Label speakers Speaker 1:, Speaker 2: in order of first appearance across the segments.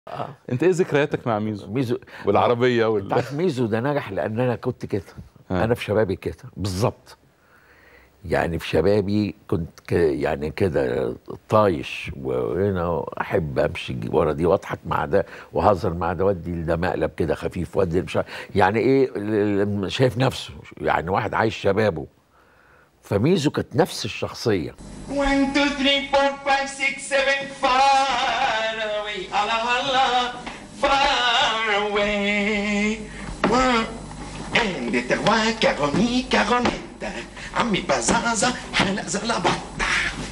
Speaker 1: انت ايه ذكرياتك مع ميزو
Speaker 2: ميزو
Speaker 1: والعربيه
Speaker 2: انت
Speaker 1: وال...
Speaker 2: عارف ميزو ده نجح لان انا كنت كده
Speaker 1: ها.
Speaker 2: انا في شبابي كده بالظبط يعني في شبابي كنت ك يعني كده طايش وهنا احب امشي ورا دي واضحك مع ده وهزر مع ده ودي ده مقلب كده خفيف ودي مش عارف- يعني ايه ال- ال- شايف نفسه يعني واحد عايش شبابه فميزو كانت نفس الشخصيه
Speaker 3: One, two, three, four, five, six, seven, far away. Allah, Allah, far away. One, un, deux, trois, caroni, caronette. عمي بزازة حلق زلبطة.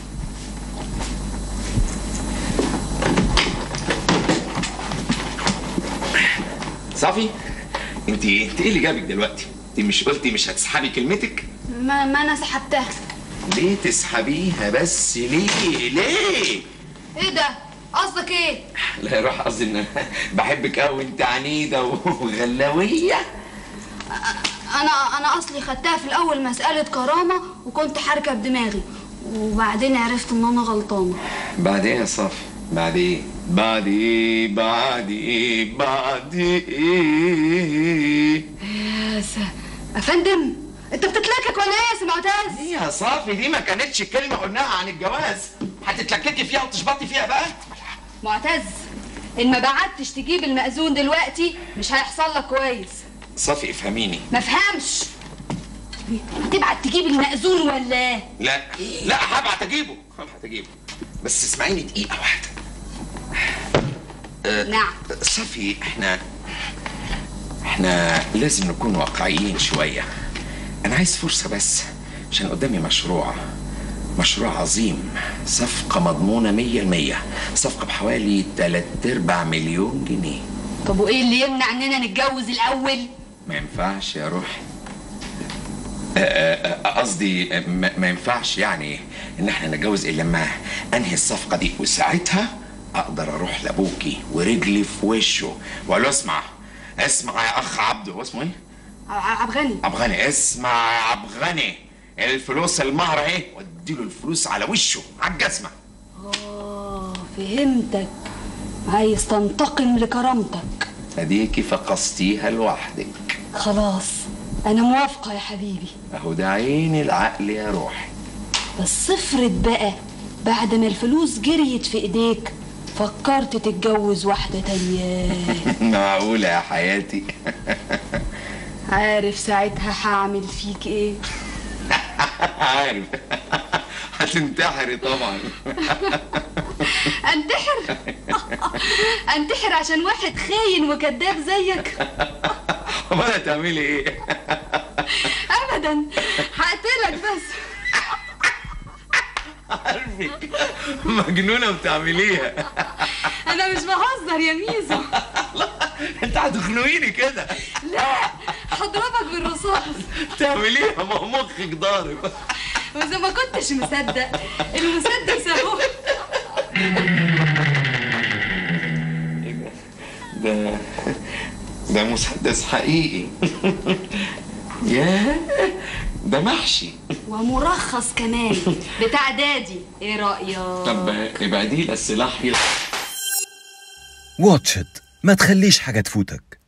Speaker 3: صافي انت انت ايه اللي جابك دلوقتي؟ انت مش قلتي مش هتسحبي كلمتك؟
Speaker 4: ما, ما انا سحبتها
Speaker 3: ليه تسحبيها بس ليه ليه
Speaker 4: ايه ده قصدك ايه
Speaker 3: لا يا روح قصدي ان انا بحبك قوي انت عنيده وغلاويه
Speaker 4: انا انا اصلي خدتها في الاول مساله كرامه وكنت حاركه بدماغي وبعدين عرفت ان انا غلطانه
Speaker 3: بعد ايه يا صافي بعد ايه بعد ايه بعد ايه بعد ايه
Speaker 4: يا س... افندم انت بتتلكك ولا ايه يا سي معتز
Speaker 3: ايه يا صافي دي ما كانتش كلمه قلناها عن الجواز هتتلككي فيها وتشبطي فيها بقى
Speaker 4: معتز ان ما بعتش تجيب المأذون دلوقتي مش هيحصل لك كويس
Speaker 3: صافي افهميني
Speaker 4: ما فهمش هتبعت تجيب المأذون ولا ايه
Speaker 3: لا لا هبعت اجيبه هبعت اجيبه بس اسمعيني دقيقه واحده
Speaker 4: نعم
Speaker 3: صفي احنا احنا لازم نكون واقعيين شوية انا عايز فرصة بس عشان قدامي مشروع مشروع عظيم صفقة مضمونة مية المية صفقة بحوالي تلات ارباع مليون جنيه
Speaker 4: طب وايه اللي يمنع اننا نتجوز الاول
Speaker 3: ما ينفعش يا روحي آه، آه، آه، قصدي آه، ما ما ينفعش يعني ان احنا نتجوز الا لما انهي الصفقه دي وساعتها اقدر اروح لابوكي ورجلي في وشه واقول له اسمع اسمع يا اخ عبده هو اسمه ايه؟
Speaker 4: ع- عبد غني
Speaker 3: عبد غني اسمع يا عبد غني الفلوس المهر اهي واديله الفلوس على وشه على الجزمه
Speaker 4: اه فهمتك عايز تنتقم لكرامتك
Speaker 3: اديكي فقستيها لوحدك
Speaker 4: خلاص انا موافقه يا حبيبي
Speaker 3: اهو ده عين العقل يا روحي
Speaker 4: بس افرض بقى بعد ما الفلوس جريت في ايديك فكرت تتجوز واحدة تانية
Speaker 3: معقوله يا حياتي
Speaker 4: عارف ساعتها هعمل فيك ايه
Speaker 3: عارف هتنتحري طبعا
Speaker 4: انتحر انتحر عشان واحد خاين وكذاب زيك
Speaker 3: امال هتعملي ايه؟
Speaker 4: ابدا هقتلك بس
Speaker 3: عارفك مجنونه وبتعمليها
Speaker 4: انا مش بهزر يا ميزو
Speaker 3: انت هتخنقيني كده
Speaker 4: لا هضربك بالرصاص
Speaker 3: تعمليها ما هو مخك ضارب
Speaker 4: واذا ما كنتش مصدق المسدس اهو
Speaker 3: ده ده مسدس حقيقي ياه ده محشي
Speaker 4: ومرخص كمان بتاع دادي ايه رايك
Speaker 3: طب ابعديه السلاح يلا
Speaker 5: واتش إت ما تخليش حاجة تفوتك